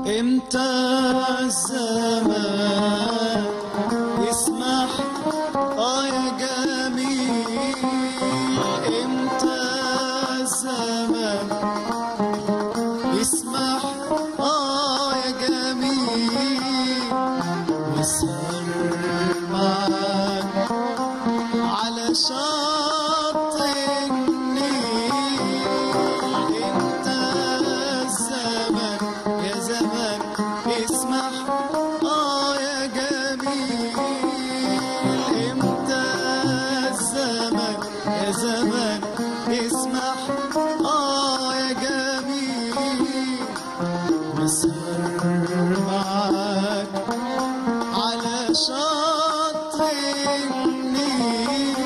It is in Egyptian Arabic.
امتى الزمان يسمح اه يا جميل امتى الزمان يسمح اه يا جميل واسهر معاك على شط النيل انت الزمن يا زمان اسمح اه يا جميل امتى الزمن يا زمان اسمح اه يا جميل واسهر معاك على شط النيل